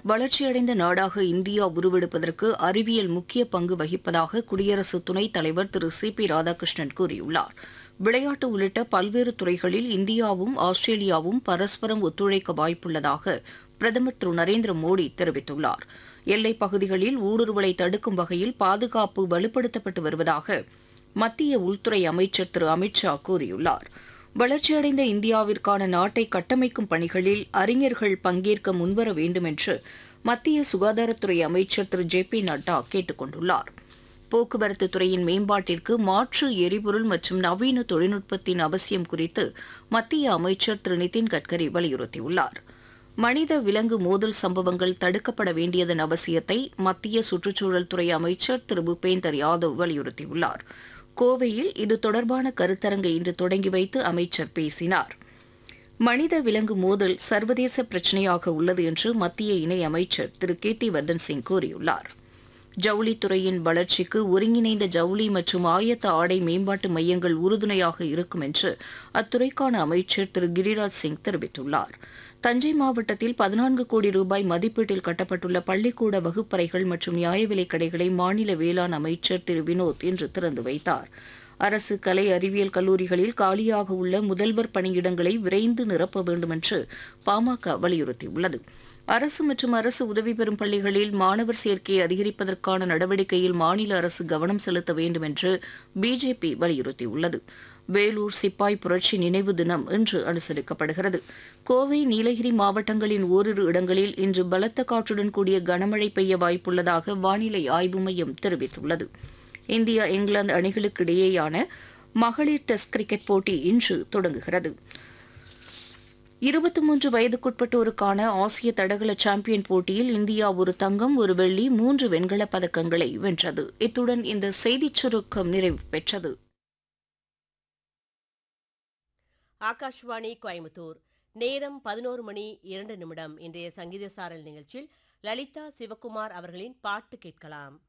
வளர்ச்சியடைந்த நாடாக இந்தியா உருவெடுப்பதற்கு அறிவியல் முக்கிய பங்கு வகிப்பதாக குடியரசு துணைத் தலைவர் திரு சி பி ராதாகிருஷ்ணன் கூறியுள்ளார் விளையாட்டு உள்ளிட்ட பல்வேறு துறைகளில் இந்தியாவும் ஆஸ்திரேலியாவும் பரஸ்பரம் ஒத்துழைக்க வாய்ப்புள்ளதாக பிரதமர் திரு நரேந்திர மோடி தெரிவித்துள்ளார் எல்லைப் பகுதிகளில் ஊடுருவலை தடுக்கும் வகையில் பாதுகாப்பு வலுப்படுத்தப்பட்டு வருவதாக மத்திய உள்துறை அமைச்சர் திரு அமித் ஷா கூறியுள்ளார் வளர்ச்சியடைந்த இந்தியாவிற்கான நாட்டை கட்டமைக்கும் பணிகளில் அறிஞர்கள் பங்கேற்க முன்வர வேண்டும் என்று மத்திய சுகாதாரத்துறை அமைச்சர் திரு ஜே பி நட்டா கேட்டுக் கொண்டுள்ளார் போக்குவரத்து துறையின் மேம்பாட்டிற்கு மாற்று எரிபொருள் மற்றும் நவீன தொழில்நுட்பத்தின் அவசியம் குறித்து மத்திய அமைச்சர் திரு நிதின் கட்கரி வலியுறுத்தியுள்ளார் மனித விலங்கு மோதல் சம்பவங்கள் தடுக்கப்பட வேண்டியதன் அவசியத்தை மத்திய சுற்றுச்சூழல் துறை அமைச்சர் திரு பூபேந்தர் யாதவ் வலியுறுத்தியுள்ளார் கோவையில் இது தொடர்பான கருத்தரங்கை இன்று தொடங்கி வைத்து அமைச்சர் பேசினார் மனித விலங்கு மோதல் சர்வதேச பிரச்சினையாக உள்ளது என்று மத்திய இணை அமைச்சர் திரு கீர்த்திவர்தன் சிங் கூறியுள்ளார் ஜவுளித்துறையின் வளர்ச்சிக்கு ஒருங்கிணைந்த ஜவுளி மற்றும் ஆயத்த ஆடை மேம்பாட்டு மையங்கள் உறுதுணையாக இருக்கும் என்று அத்துறைக்கான அமைச்சர் திரு கிரிராஜ் சிங் தெரிவித்துள்ளார் தஞ்சை மாவட்டத்தில் பதினான்கு கோடி ரூபாய் மதிப்பீட்டில் கட்டப்பட்டுள்ள பள்ளிக்கூட வகுப்பறைகள் மற்றும் நியாய விலைக் கடைகளை மாநில வேளாண் அமைச்சர் திரு வினோத் இன்று திறந்து வைத்தார் அரசு கலை அறிவியல் கல்லூரிகளில் காலியாக உள்ள முதல்வர் பணியிடங்களை விரைந்து நிரப்ப வேண்டும் என்று பாமக வலியுறுத்தியுள்ளது அரசு மற்றும் அரசு உதவி பெறும் பள்ளிகளில் மாணவர் சேர்க்கையை அதிகரிப்பதற்கான நடவடிக்கையில் மாநில அரசு கவனம் செலுத்த வேண்டும் என்று பிஜேபி வலியுறுத்தியுள்ளது வேலூர் சிப்பாய் புரட்சி நினைவு தினம் இன்று அனுசரிக்கப்படுகிறது கோவை நீலகிரி மாவட்டங்களின் ஓரிரு இடங்களில் இன்று பலத்த காற்றுடன் கூடிய கனமழை பெய்ய வாய்ப்புள்ளதாக வானிலை ஆய்வு மையம் தெரிவித்துள்ளது இந்தியா இங்கிலாந்து அணிகளுக்கு இடையேயான மகளிர் டெஸ்ட் கிரிக்கெட் போட்டி இன்று தொடங்குகிறது இருபத்தி மூன்று வயதுக்குட்பட்டோருக்கான ஆசிய தடகள சாம்பியன் போட்டியில் இந்தியா ஒரு தங்கம் ஒரு வெள்ளி மூன்று வெண்கலப் பதக்கங்களை வென்றது இத்துடன் இந்த செய்திச் சுருக்கம் நிறைவு பெற்றது ஆகாஷ்வாணி கோயம்புத்தூர் நேரம் பதினோரு மணி இரண்டு நிமிடம் இன்றைய சங்கீத சாரல் நிகழ்ச்சியில் லலிதா சிவகுமார் அவர்களின் பாட்டு கேட்கலாம்